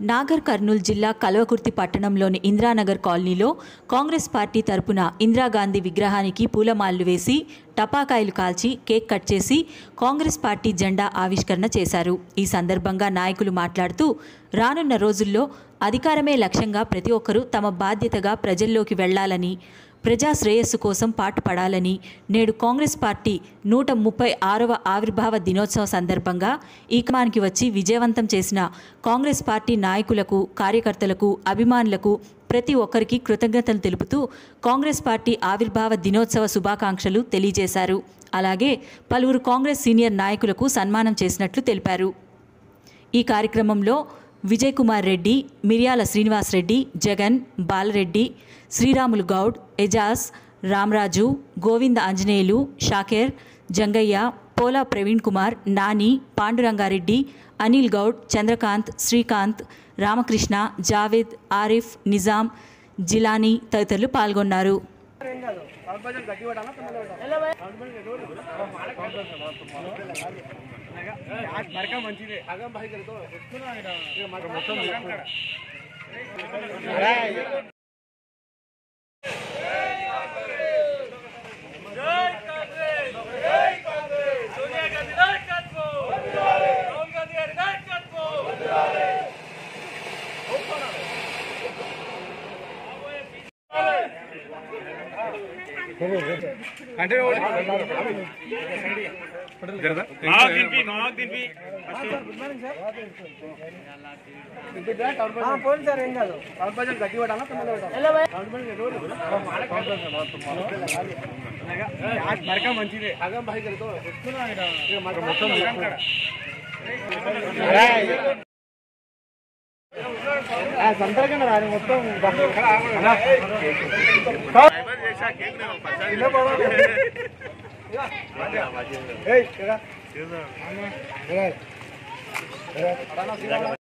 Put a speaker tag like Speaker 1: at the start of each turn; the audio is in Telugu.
Speaker 1: నాగర్ కర్నూలు జిల్లా కల్వకుర్తి పట్టణంలోని ఇందిరానగర్ కాలనీలో కాంగ్రెస్ పార్టీ తరపున ఇందిరాగాంధీ విగ్రహానికి పూలమాలలు వేసి టపాకాయలు కాల్చి కేక్ కట్ చేసి కాంగ్రెస్ పార్టీ జెండా ఆవిష్కరణ చేశారు ఈ సందర్భంగా నాయకులు మాట్లాడుతూ రానున్న రోజుల్లో అధికారమే లక్ష్యంగా ప్రతి ఒక్కరూ తమ బాధ్యతగా ప్రజల్లోకి వెళ్లాలని ప్రజా శ్రేయస్సు కోసం పాటుపడాలని నేడు కాంగ్రెస్ పార్టీ నూట ముప్పై ఆరవ ఆవిర్భావ దినోత్సవ సందర్భంగా ఈ క్రమానికి వచ్చి విజయవంతం చేసిన కాంగ్రెస్ పార్టీ నాయకులకు కార్యకర్తలకు అభిమానులకు ప్రతి ఒక్కరికి కృతజ్ఞతలు తెలుపుతూ కాంగ్రెస్ పార్టీ ఆవిర్భావ దినోత్సవ శుభాకాంక్షలు తెలియజేశారు అలాగే పలువురు కాంగ్రెస్ సీనియర్ నాయకులకు సన్మానం చేసినట్లు తెలిపారు ఈ కార్యక్రమంలో విజయ్ కుమార్ రెడ్డి మిర్యాల శ్రీనివాస్ రెడ్డి జగన్ బాలరెడ్డి శ్రీరాములు గౌడ్ ఎజాజ్ రామరాజు గోవింద ఆంజనేయులు షాకేర్ జంగయ్య పోలా ప్రవీణ్ కుమార్ నాని పాండురంగారెడ్డి అనిల్ గౌడ్ చంద్రకాంత్ శ్రీకాంత్ రామకృష్ణ జావేద్ ఆరిఫ్ నిజాం జిలానీ తదితరులు పాల్గొన్నారు
Speaker 2: సోనియా గాంధీ నాయకత్వం రాహుల్ గాంధీ గారి నాయకత్వం మాకు తినిపి మాకు తినిపి
Speaker 3: పోను సార్ ఏం కాదు
Speaker 2: మంచిదే
Speaker 3: సంతరకన్నా రాని మొత్తం ఏయ్